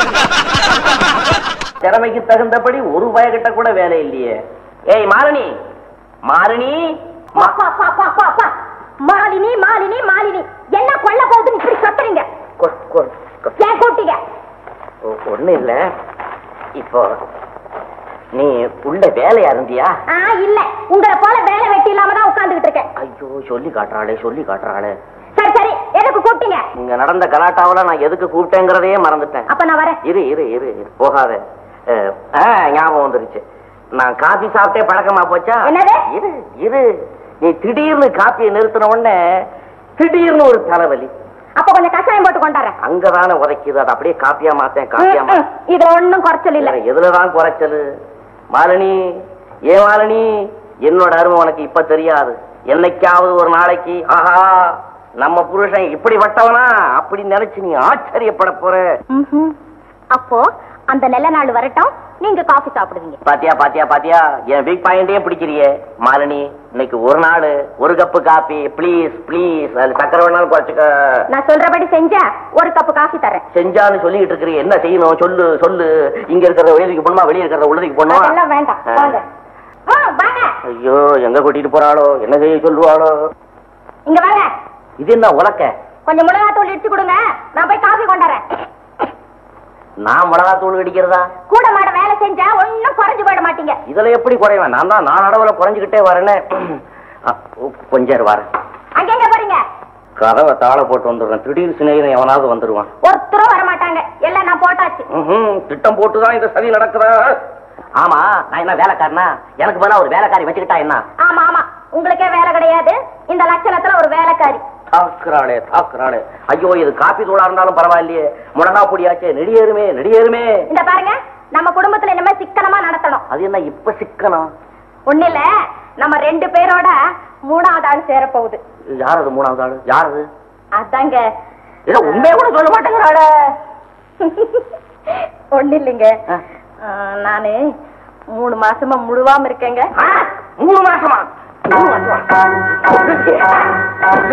திறமைக்கு தகுந்தபடி ஒரு பயக்கிட்ட கூட வேலை இல்லையே ஏய் மாலினி மாலினி பா, பா, பா, பா, பா, பா. மாலினி மாலினி மாலினி என்ன கொல்ல போகுதுன்னு இப்படி கத்துறீங்க கொ- கொ- கொ- ஏன் கூட்டிங்க ஒ- ஒண்ணு இல்ல இப்போ நீ உள்ள வேலையா இருந்தியா ஆ இல்ல உங்களை போல வேலை வெட்டி இல்லாம தான் உட்கார்ந்துகிட்டு இருக்கேன் ஐயோ சொல்லி காட்டுறாளே சொல்லி காட்டுறாளே சரி சரி எதுக்கு கூப்பிட்டீங்க இங்க நடந்த கலாட்டாவில நான் எதுக்கு கூப்பிட்டேங்கிறதையே மறந்துட்டேன் அப்ப நான் வரேன் இரு இரு இரு இரு, போகாத அஹ், ஆ, ஞாபகம் வந்துருச்சு நான் காபி சாப்பிட்டே பழக்கமா போச்சா என்னது? இரு இரு நீ திடீர்னு காப்பியை நிறுத்தின உடனே திடீர்னு ஒரு தலைவலி அப்ப கொஞ்சம் கஷாயம் போட்டு கொண்டாடுறேன் அங்கதானே உதைக்குது அது அப்படியே காப்பியா மாத்தேன் காப்பியா ம், ம். இதுல ஒண்ணும் குறைச்சல் இல்ல மாத்தேன் எதுலதான் குறைச்சலு மாலினி ஏ மாலினி என்னோட அருமை உனக்கு இப்ப தெரியாது என்னைக்காவது ஒரு நாளைக்கு ஆஹா நம்ம புருஷன் இப்படி வட்டவனா அப்படி நினைச்சு நீ ஆச்சரியப்பட போற ம்ஹும். அப்போ அந்த நல்ல நாள் வரட்டும் நீங்க காஃபி சாப்பிடுவீங்க பாத்தியா பாத்தியா பாத்தியா என் பிக் பாயிண்டே பிடிக்கிறியே மாலினி இன்னைக்கு ஒரு நாள் ஒரு கப்பு காபி ப்ளீஸ் ப்ளீஸ் அது சக்கரை வேணாலும் குறைச்சுக்க நான் சொல்றபடி செஞ்சா ஒரு கப் காஃபி தரேன் செஞ்சான்னு சொல்லிட்டு இருக்கிறீ என்ன செய்யணும் சொல்லு சொல்லு இங்க இருக்கிறத வெளியதுக்கு போகணுமா வெளியே இருக்கிறத உள்ளதுக்கு போகணுமா அதெல்லாம் வேண்டாம் வாங்க ஆ, வாங்க ஐயோ எங்க கூட்டிட்டு போறாளோ என்ன செய்ய சொல்லுவாளோ இங்க வாங்க இது என்ன உலக்க கொஞ்சம் மிளகாத்தூள் இடிச்சு கொடுங்க நான் போய் காஃபி கொண்டாறேன் நான் மிளகாத்தூள் அடிக்கிறதா கூட மாட வேலை செஞ்சா ஒண்ணும் குறைஞ்சு போயிட மாட்டீங்க இதுல எப்படி குறைவேன் நான் தான் நான் அளவுல குறைஞ்சுக்கிட்டே வரேனே அ, கொஞ்சம் இரு, வரேன் அங்க எங்க போறீங்க கதவை தாள போட்டு வந்துடுறேன் திடீர் சிநேகிதன் எவனாவது வந்துருவான் ஒருத்தரும் வர மாட்டாங்க எல்லாம் நான் போட்டாச்சு ம்ஹும். திட்டம் போட்டுதான் இந்த சதி நடக்குதா ஆமா நான் என்ன வேலைக்காரனா எனக்கு பதிலா ஒரு வேலைக்காரி வச்சுக்கிட்டா என்ன ஆமா ஆமா உங்களுக்கே வேலை கிடையாது இந்த லட்சணத்துல ஒரு வேலைக்காரி தாக்குறாளே தாக்குறாளே ஐயோ இது காப்பி தூளா இருந்தாலும் பரவாயில்லையே மிளகா பொடியாச்சே நெடியேறுமே நெடியேறுமே இந்த பாருங்க நம்ம குடும்பத்துல இனிமே சிக்கனமா நடத்தணும் அது என்ன இப்ப சிக்கனம் ஒண்ணு இல்ல நம்ம ரெண்டு பேரோட மூணாவது ஆள் சேர போகுது யார் அது மூணாவது ஆளு யார் அது அதாங்க ஏதோ உண்மையை கூட சொல்ல மாட்டேங்கிறாளே ஒண்ணு இல்லைங்க ஆ. ஆ, நானு மூணு மாசமா முழுவாம இருக்கேங்க ஆ, மூணு மாசமா மூணு மாசமா